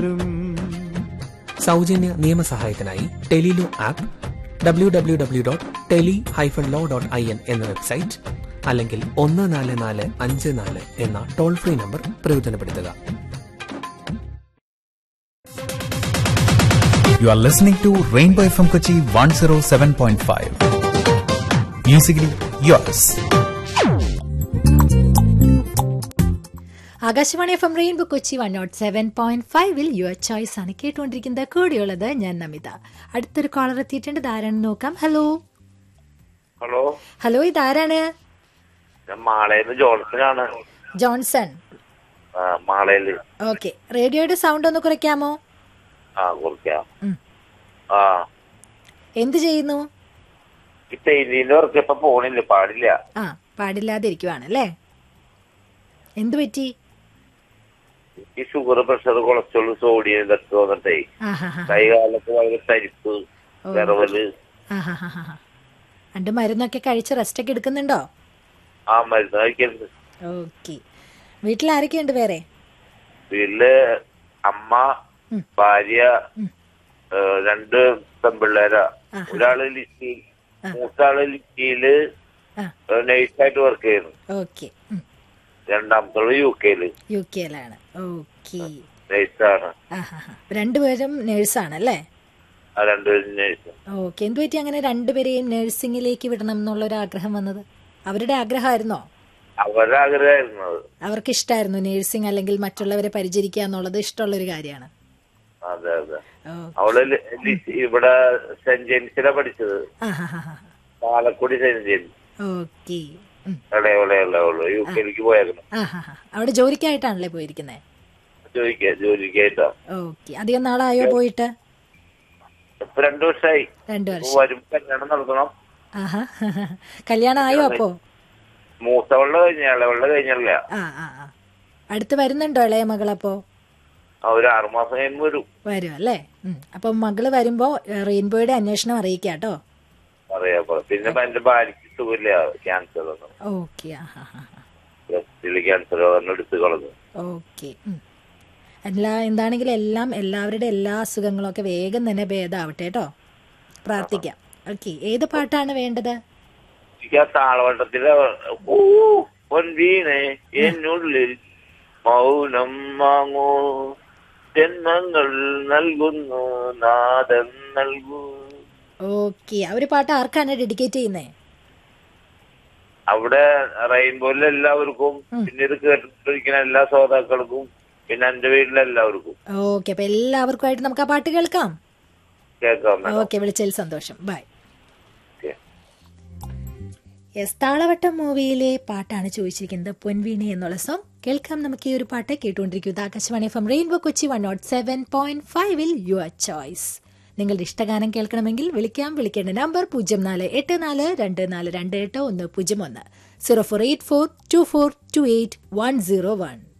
സൗജന്യ നിയമസഹായത്തിനായി Tele Law app W W W dot tele hyphen law dot I N എന്ന website അല്ലെങ്കിൽ ഒന്ന് നാല് നാല് അഞ്ച് നാല് എന്ന ടോൾ ഫ്രീ നമ്പർ പ്രയോജനപ്പെടുത്തുക You are listening to Rainbow FM Kochi 107.5. Musically yours. Akashvani F M Rainbow Kochi one nought seven point ഫൈവിൽ യുവർ ചോയ്സ് ആണ് കേട്ടുകൊണ്ടിരിക്കുന്നത് കൂടിയുള്ളത് ഞാൻ നമിത അടുത്തൊരു കോളർ എത്തിയിട്ടുണ്ട് ഇതാരാണെന്ന് നോക്കാം ഹലോ ഹലോ ഹലോ ഇതാരാണ് ഞാൻ മാളയിന്ന് ജോൺസൺ ആണ് ജോൺസൺ ആ, മാളയില് ഓക്കെ റേഡിയോയുടെ സൗണ്ട് ഒന്ന് കുറയ്ക്കാമോ ആ കുറിക്കാം ഉം. ആ എന്ത് ചെയ്യുന്നു ഈ പെയിന്റിന്റെ വർക്ക് ഇപ്പൊ പോണില്ല പാടില്ല ആ പാടില്ലാതിരിക്കുവാണ് അല്ലേ എന്തു പറ്റി ഈ ഷുഗർ പ്രഷർ കൊളസ്ട്രോൾ സോഡിയം ഇതൊക്കെ വന്നിട്ടേ ആ ഹാ ഹാ കൈകാലൊക്കെ ഭയങ്കര തരിപ്പ് ഓ. വിറവല് ആ ഹാ ഹാ ഹാ അണ്ട് മരുന്നൊക്കെ കഴിച്ച് റെസ്റ്റ് ഒക്കെ എടുക്കുന്നുണ്ടോ ആ മരുന്ന് കഴിക്കരുത് ഓക്കെ വീട്ടിൽ ആരൊക്കെയുണ്ട് വേറെ വീട്ടില് അമ്മ ഉം. ഭാര്യ ഉം. ഏ, രണ്ട് പെൺപിള്ളേരാ ആഹാ. ഒരാള് ലിറ്റിയിൽ ആ. മൂത്താള് ലിറ്റിയില് ആ നഴ്സായിട്ട് വർക്ക് ചെയ്യുന്നു ഓക്കെ രണ്ടാമത്തോള് യു കെയില് യു കെയിലാണ് ഓക്കെ നഴ്സാണ് ആ ഹാ ഹാ രണ്ടുപേരും നേഴ്സാണ് അല്ലേ ആ രണ്ടുപേരും നഴ്സ് ഓക്കെ എന്തു പറ്റി അങ്ങനെ രണ്ടുപേരെയും നഴ്സിംഗിലേക്ക് വിടണം എന്നുള്ള ഒരു ആഗ്രഹം വന്നത് അവരുടെ ആഗ്രഹമായിരുന്നോ അവരുടെ ആഗ്രഹമായിരുന്നത് അവർക്ക് ഇഷ്ടമായിരുന്നു നേഴ്സിംഗ് അല്ലെങ്കിൽ മറ്റുള്ളവരെ പരിചരിക്കുക എന്നുള്ളത് ഇഷ്ടമുള്ള ഒരു കാര്യമാണ് അതെ അതെ ഓ അവള് ലി- ലി- ഇവിടെ സെന്റ് ജെയിംസിലാ പഠിച്ചത് ആ ഹാ ഹാ ഹാ പാലക്കുടി സെന്റ് ജെയിംസ് ഓക്കെ ഉം. ഇളയവളെയുള്ള അവള് യു കെയിലേക്ക് പോയായിരുന്നു ആ ഹാ ഹാ അവിടെ ജോലിക്കായിട്ടാണല്ലേ പോയിരിക്കുന്നത് ചോദിക്ക ജോലിക്കായിട്ടാ ഓക്കെ അധികം നാളായോ പോയിട്ട് ഇപ്പൊ രണ്ടു വർഷമായി രണ്ടു ഇപ്പൊ വർഷം വരും കല്യാണം നടത്തണം ആഹാ കല്യാണം ആയോ അപ്പോ മൂത്തവളുടെ കഴിഞ്ഞ ഇളവളുടെ കഴിഞ്ഞല്ല ആ ആ ആ അടുത്ത് വരുന്നുണ്ടോ ഇളയ മകളപ്പോ ആ ഒരു ആറുമാസം കഴിയുമ്പോ വരും വരും അല്ലേ ഉം. അപ്പൊ മകള് വരുമ്പോ ഏഹ്, റെയിൻബോയുടെ അന്വേഷണം അറിയിക്കാട്ടോ പറയാ പറ- പിന്നെ എന്റെ ഭാര്യക്ക് സുഖമില്ല ക്യാൻസർ ഒന്നും ഓക്കെ ആ ഹാ ഹാ ബ്രസ്റ്റില് ക്യാൻസർ ഒന്നും എടുത്ത് കളഞ്ഞു ഓക്കെ ഉം. എല്ലാ എന്താണെങ്കിലും എല്ലാം എല്ലാവരുടെ എല്ലാ അസുഖങ്ങളും ഒക്കെ വേഗം തന്നെ ഭേദമാവട്ടെ കേട്ടോ പ്രാർത്ഥിക്കാം ഓക്കെ ഏത് പാട്ടാണ് വേണ്ടത് എനിക്ക് ആ താളവട്ടത്തിലെ ഊ, പൊൻവീണേ എന്നുള്ളിൽ മൗനം വാങ്ങൂ ജന്മങ്ങൾ നൽകുന്നു നാദം നൽകൂ ഓക്കെ ആ ഒരു പാട്ട് ആർക്കാണ് ഡെഡിക്കേറ്റ് ചെയ്യുന്നത് അവിടെ റെയിൻബോയിലെ എല്ലാവർക്കും പിന്നെ ഇത് കേട്ടിരിക്കുന്ന എല്ലാ ശ്രോതാക്കൾക്കും പിന്നെ എന്റെ വീട്ടിലെ എല്ലാവർക്കും ഓക്കെ അപ്പൊ എല്ലാവർക്കുമായിട്ട് നമുക്ക് ആ പാട്ട് കേൾക്കാം കേൾക്കാം madam. ഓക്കെ വിളിച്ചതിൽ സന്തോഷം ബൈ Okay. യെസ് താളവട്ടം മൂവിയിലെ പാട്ടാണ് ചോദിച്ചിരിക്കുന്നത് പൊൻവീണി എന്നുള്ള സോങ് കേൾക്കാം നമുക്ക് ഈ ഒരു പാട്ട് കേട്ടുകൊണ്ടിരിക്കുന്നത് Akashvani F M Rainbow Kochi one nought seven point ഫൈവിൽ യുവർ ചോയ്സ് നിങ്ങളുടെ ഇഷ്ടഗാനം കേൾക്കണമെങ്കിൽ വിളിക്കാം വിളിക്കേണ്ട നമ്പർ പൂജ്യം നാല് എട്ട് നാല് രണ്ട് നാല് രണ്ട് എട്ട് ഒന്ന് പൂജ്യം ഒന്ന് zero four eight four two four two eight one zero one